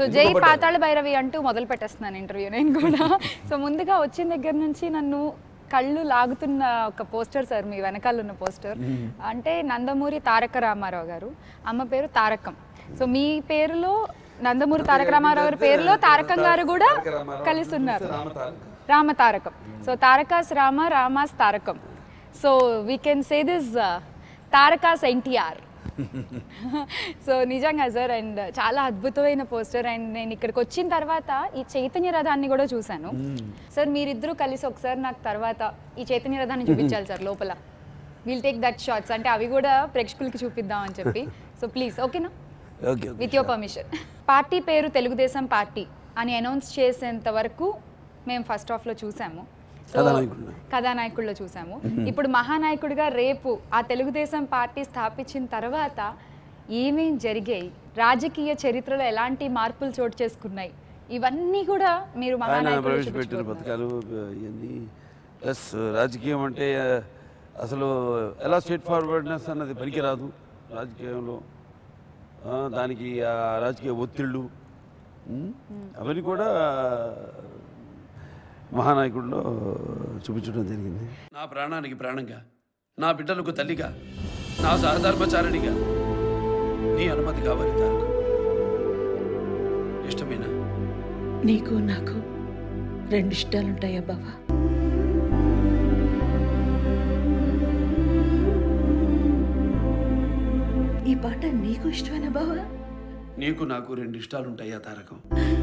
So జై పాతాళ భైరవి అంటూ మొదలు పెట్టేస్తున్నాను ఇంటర్వ్యూ నేను కూడా సో ముందుగా వచ్చిన దగ్గర నుంచి నన్ను కళ్ళు లాగుతున్న ఒక పోస్టర్ సార్ మీ వెనకాల ఉన్న పోస్టర్ అంటే నందమూరి తారక రామారావు గారు అమ్మ పేరు తారకం సో మీ పేరులో నందమూరి తారక రామారావు గారి పేరులో తారకం గారు కూడా కలిసి ఉన్నారు రామ తారకం సో తారకాస్ రామ రామాస్ Tarakam so we can say this తారకాస్ ఎన్టీఆర్ సో నిజంగా సార్ అండ్ చాలా అద్భుతమైన పోస్టర్ అండ్ నేను ఇక్కడికి వచ్చిన తర్వాత ఈ చైతన్య రథాన్ని కూడా చూశాను సార్ మీరిద్దరూ కలిసి ఒకసారి నాకు తర్వాత ఈ చైతన్య రథాన్ని చూపించాలి సార్ లోపల విల్ టేక్ దట్ షార్ట్స్ అంటే అవి కూడా ప్రేక్షకులకి చూపిద్దాం అని చెప్పి సో ప్లీజ్ ఓకేనా okay okay with your permission party పేరు తెలుగుదేశం పార్టీ అని అనౌన్స్ చేసేంత వరకు మేము ఫస్ట్ హాఫ్లో చూసాము So, కథానాయకుడిలో. కథానాయకుడిలో చూసాము ఇప్పుడు మహానాయకుడిగా రేపు ఆ తెలుగుదేశం పార్టీ స్థాపించిన తర్వాత ఏమేం జరిగాయి రాజకీయ చరిత్రలో ఎలాంటి మార్పులు చోటు చేసుకున్నాయి ఇవన్నీ కూడా మీరు ఆయన మహానాయకుడిలో ప్రవేశపెట్టిన చూపించబోతున్నారు. పథకాలు ఇవన్నీ ప్లస్ రాజకీయం అంటే అసలు ఎలా స్ట్రేట్ ఫార్వర్డ్నెస్ అన్నది పనికిరాదు రాజకీయంలో ఆ, దానికి ఆ రాజకీయ ఒత్తిళ్ళు ఉమ్, అవన్నీ కూడా మహానాయకుడిలో చూపించడం జరిగింది నా ప్రాణానికి ప్రాణంగా నా బిడ్డలకు తల్లిగా నా సహధర్మచారిణిగా నీ అనుమతి కావాలి తారక ఇష్టమేనా నీకు నాకు రెండు ఇష్టాలుంటాయా బావా ఈ పాట నీకు ఇష్టమేనా బావా నీకు నాకు రెండు ఇష్టాలుంటాయా తారకం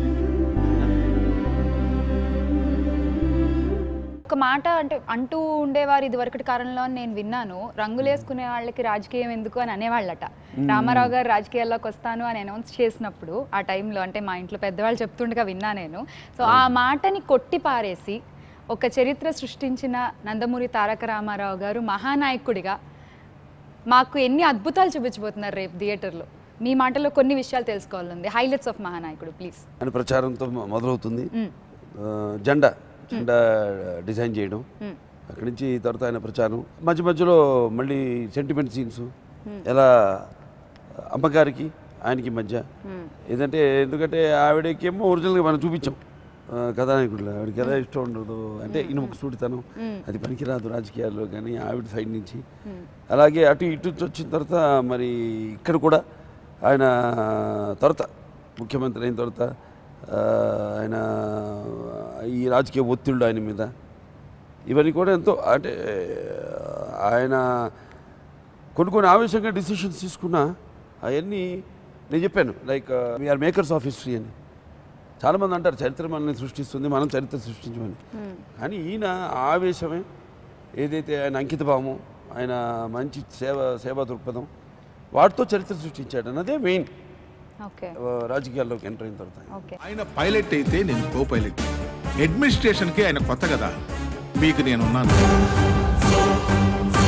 ఒక మాట అంటే అంటూ ఉండేవారు ఇది వరకటి కాలంలో అని నేను విన్నాను రంగులేసుకునే వాళ్ళకి రాజకీయం ఎందుకు అని అనేవాళ్ళట రామారావు గారు రాజకీయాల్లోకి వస్తాను అని అనౌన్స్ చేసినప్పుడు ఆ టైంలో అంటే మా ఇంట్లో పెద్దవాళ్ళు చెప్తుండగా విన్నా నేను సో ఆ మాటని కొట్టి పారేసి ఒక చరిత్ర సృష్టించిన నందమూరి తారక రామారావు గారు మహానాయకుడిగా మాకు ఎన్ని అద్భుతాలు చూపించబోతున్నారు రేపు థియేటర్లో మీ మాటలో కొన్ని విషయాలు తెలుసుకోవాలండి హైలైట్స్ ఆఫ్ మహానాయకుడు ప్లీజ్ అని ప్రచారంతో మొ- మొదలవుతుంది ఆ, జెండా జెండా డిజైన్ చేయడం అక్కడి నుంచి తర్వాత ఆయన ప్రచారం మధ్య మధ్యలో మళ్ళీ సెంటిమెంట్ సీన్స్ ఎలా అమ్మగారికి ఆయనకి మధ్య ఏదంటే ఎందుకంటే ఆవిడకేమో ఒరిజినల్గా మనం చూపించాం ఆ, కథానాయకుడిలో ఆవిడకి ఎలా ఇష్టం ఉండదు అంటే ఇనుముకు సూటితనం అది పనికిరాదు రాజకీయాల్లో కానీ ఆవిడ సైడ్ నుంచి అలాగే అటు ఇటు నుంచి వచ్చిన తర్వాత మరి ఇక్కడ కూడా ఆయన తర్వాత ముఖ్యమంత్రి అయిన తర్వాత ఆ, ఆయన ఈ రాజకీయ ఒత్తిళ్ళు ఆయన మీద ఇవన్నీ కూడా ఎంతో అంటే ఆయన కొన్ని కొన్ని ఆవేశంగా డిసిషన్స్ తీసుకున్నా అవన్నీ నేను చెప్పాను like we are makers of history అని చాలామంది అంటారు చరిత్ర మనల్ని సృష్టిస్తుంది మనం చరిత్ర సృష్టించమని కానీ ఈయన ఆవేశమే ఏదైతే ఆయన అంకితభావం ఆయన మంచి సేవ సేవా దృక్పథం వాటితో చరిత్ర సృష్టించాడు అన్నదే మెయిన్ ఓకే రాజకీయాల్లోకి ఎంటర్ అయిన తర్వాత ఓకే ఆయన పైలట్ అయితే నేను కో పైలట్ అడ్మినిస్ట్రేషన్కి ఆయన కొత్త కదా మీకు నేనున్నాను